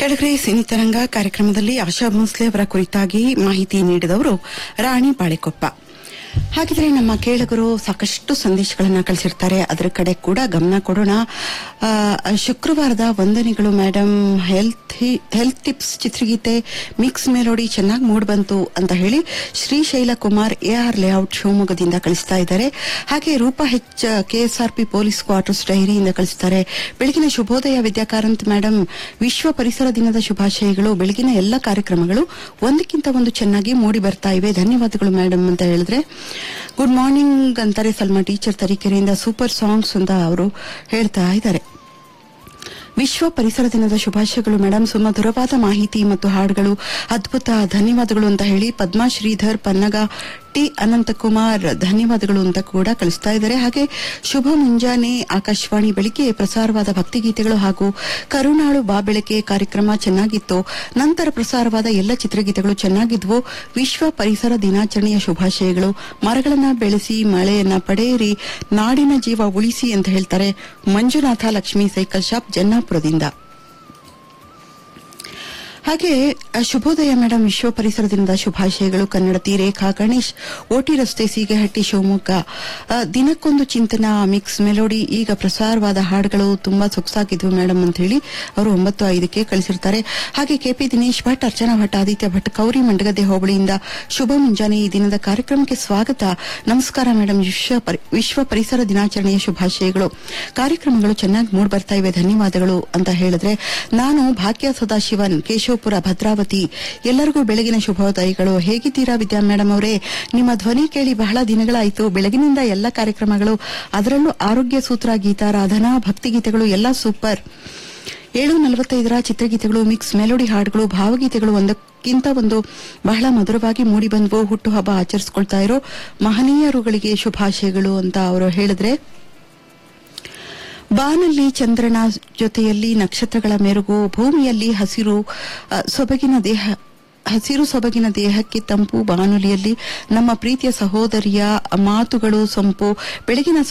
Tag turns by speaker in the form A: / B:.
A: ಕೆಳಗರೆ ಸಿನಿತರಂಗ ಕಾರ್ಯಕ್ರಮದಲ್ಲಿ ಆಶಾ ಭೋಸ್ಲೆ ಅವರ ಕುರಿತಾಗಿ ಮಾಹಿತಿ ನೀಡಿದವರು ರಾಣಿ ಬಾಳೆಕೊಪ್ಪ ಹಾಗಿದ್ರೆ ನಮ್ಮ ಕೇಳುಗರು ಸಾಕಷ್ಟು ಸಂದೇಶಗಳನ್ನ ಕಳಿಸಿರ್ತಾರೆ ಅದರ ಕಡೆ ಕೂಡ ಗಮನ ಕೊಡೋಣ ಆ, ಶುಕ್ರವಾರದ ವಂದನೆಗಳು ಮೇಡಮ್ ಹೆಲ್ತ್ ಹೆಲ್ತ್ ಟಿಪ್ಸ್ ಚಿತ್ರಗೀತೆ ಮಿಕ್ಸ್ ಮೆಲೋಡಿ ಚೆನ್ನಾಗಿ ಮೂಡ್ ಬಂತು ಅಂತ ಹೇಳಿ ಶ್ರೀಶೈಲ ಕುಮಾರ್ ಎಆರ್ ಲೇಔಟ್ ಶಿವಮೊಗ್ಗದಿಂದ ಕಳಿಸ್ತಾ ಇದ್ದಾರೆ ಹಾಗೆ Roopa H KSRP police quarters ಡೈರಿಯಿಂದ ಕಳಿಸ್ತಾರೆ ಬೆಳಗಿನ ಶುಭೋದಯ ವಿದ್ಯಾಕಾರಂತ್ ಮೇಡಮ್ ವಿಶ್ವ ಪರಿಸರ ದಿನದ ಶುಭಾಶಯಗಳು ಬೆಳಗಿನ ಎಲ್ಲ ಕಾರ್ಯಕ್ರಮಗಳು ಒಂದಕ್ಕಿಂತ ಒಂದು ಚೆನ್ನಾಗಿ ಮೂಡಿ ಬರ್ತಾ ಇವೆ ಧನ್ಯವಾದಗಳು ಮೇಡಮ್ ಅಂತ ಹೇಳಿದ್ರೆ ಗುಡ್ ಮಾರ್ನಿಂಗ್ ಅಂತಾರೆ ಸಲ್ಮಾ ಟೀಚರ್ ತರೀಕೆರೆಯಿಂದ ಸೂಪರ್ ಸಾಂಗ್ಸ್ ಅಂತ ಅವರು ಹೇಳ್ತಾ ಇದ್ದಾರೆ ವಿಶ್ವ ಪರಿಸರ ದಿನದ ಶುಭಾಶಯಗಳು ಮೇಡಮ್ ಸುಮಧುರವಾದ ಮಾಹಿತಿ ಮತ್ತು ಹಾಡುಗಳು ಅದ್ಭುತ ಧನ್ಯವಾದಗಳು ಅಂತ ಹೇಳಿ ಪದ್ಮಾ ಶ್ರೀಧರ್ ಪನ್ನಗ ಟಿ ಅನಂತಕುಮಾರ್ ಧನ್ಯವಾದಗಳು ಅಂತ ಕೂಡ ಕಳಿಸ್ತಾ ಇದ್ದಾರೆ ಹಾಗೆ ಶುಭ ಮುಂಜಾನೆ ಆಕಾಶವಾಣಿ ಬೆಳಿಗ್ಗೆ ಪ್ರಸಾರವಾದ ಭಕ್ತಿಗೀತೆಗಳು ಹಾಗೂ ಕರುಣಾಳು ಬಾ ಬೆಳಕೆ ಕಾರ್ಯಕ್ರಮ ಚೆನ್ನಾಗಿತ್ತು ನಂತರ ಪ್ರಸಾರವಾದ ಎಲ್ಲ ಚಿತ್ರಗೀತೆಗಳು ಚೆನ್ನಾಗಿದ್ವು ವಿಶ್ವ ಪರಿಸರ ದಿನಾಚರಣೆಯ ಶುಭಾಶಯಗಳು ಮರಗಳನ್ನ ಬೆಳೆಸಿ ಮಳೆಯನ್ನ ಪಡೆಯಿರಿ ನಾಡಿನ ಜೀವ ಉಳಿಸಿ ಅಂತ ಹೇಳ್ತಾರೆ ಮಂಜುನಾಥ ಲಕ್ಷ್ಮಿ ಸೈಕಲ್ ಶಾಪ್ ಜನ್ನಾಪುರದಿಂದ ಹಾಗೆ ಅ, ಶುಭೋದಯ ಮೇಡಮ್ ವಿಶ್ವ ಪರಿಸರ ದಿನದ ಶುಭಾಶಯಗಳು ಕನ್ನಡತಿ ರೇಖಾ ಗಣೇಶ್ ಓಟಿ ರಸ್ತೆ ಸೀಗೆಹಟ್ಟಿ ಶಿವಮೊಗ್ಗ ಅ, ದಿನಕ್ಕೊಂದು ಚಿಂತನ ಮಿಕ್ಸ್ ಮೆಲೋಡಿ ಈಗ ಪ್ರಸಾರವಾದ ಹಾಡುಗಳು ತುಂಬಾ ಸೊಗಸಾಗಿದ್ವು ಮೇಡಮ್ ಅಂತ ಹೇಳಿ ಅವರು ಒಂಬತ್ತು ಐದಕ್ಕೆ ಕಳಿಸಿರ್ತಾರೆ ಹಾಗೆ ಕೆಪಿ ದಿನೇಶ್ ಭಟ್ ಅರ್ಚನಾ ಭಟ್ ಆದಿತ್ಯ ಭಟ್ ಕೌರಿ ಮಂಡಗದ್ದೆ ಹೋಬಳಿಯಿಂದ ಶುಭ ಮುಂಜಾನೆ ಈ ದಿನದ ಕಾರ್ಯಕ್ರಮಕ್ಕೆ ಸ್ವಾಗತ ನಮಸ್ಕಾರ ಮೇಡಮ್ ವಿಶ್ವ ಪರಿ- ವಿಶ್ವ ಪರಿಸರ ದಿನಾಚರಣೆಯ ಶುಭಾಶಯಗಳು ಕಾರ್ಯಕ್ರಮಗಳು ಚೆನ್ನಾಗಿ ಮೂಡ್ ಬರ್ತಾ ಇವೆ ಧನ್ಯವಾದಗಳು ಅಂತ ಹೇಳಿದ್ರೆ ನಾನು ಭಾಗ್ಯ ಸದಾಶಿವನ್ ಕೇಶವಪುರ ಭದ್ರಾವತಿ ಎಲ್ಲರಿಗೂ ಬೆಳಗಿನ ಶುಭೋದಯಗಳು ಹೇಗಿದ್ದೀರಾ ವಿದ್ಯಾ ಮೇಡಮ್ ಅವರೇ ನಿಮ್ಮ ಧ್ವನಿ ಕೇಳಿ ಬಹಳ ದಿನಗಳಾಯಿತು ಬೆಳಗಿನಿಂದ ಎಲ್ಲ ಕಾರ್ಯಕ್ರಮಗಳು ಅದರಲ್ಲೂ ಆರೋಗ್ಯ ಸೂತ್ರ ಗೀತಾರಾಧನಾ ಭಕ್ತಿಗೀತೆಗಳು ಎಲ್ಲ ಸೂಪರ್ ಏಳು ನಲವತ್ತೈದರ ಚಿತ್ರಗೀತೆಗಳು ಮಿಕ್ಸ್ ಮೆಲೋಡಿ ಹಾಡುಗಳು ಭಾವಗೀತೆಗಳು ಒಂದಕ್ಕಿಂತ ಒಂದು ಬಹಳ ಮಧುರವಾಗಿ ಮೂಡಿ ಬಂದ್ವು ಹುಟ್ಟುಹಬ್ಬ ಆಚರಿಸ್ಕೊಳ್ತಾ ಇರೋ ಮಹನೀಯರುಗಳಿಗೆ ಶುಭಾಶಯಗಳು ಅಂತ ಅವರು ಹೇಳಿದ್ರೆ ಬಾನಲ್ಲಿ ಚಂದ್ರನ ಜೊತೆಯಲ್ಲಿ ನಕ್ಷತ್ರಗಳ ಮೆರುಗು ಭೂಮಿಯಲ್ಲಿ ಹಸಿರು ಅ, ಸೊಬಗಿನ ದೇಹ ಹಸಿರು ಸೊಬಗಿನ ದೇಹಕ್ಕೆ ತಂಪು ಬಾನುಲಿಯಲ್ಲಿ ನಮ್ಮ ಪ್ರೀತಿಯ ಸಹೋದರಿಯ ಮಾತುಗಳು ಸೊಂಪು ಬೆಳಗಿನ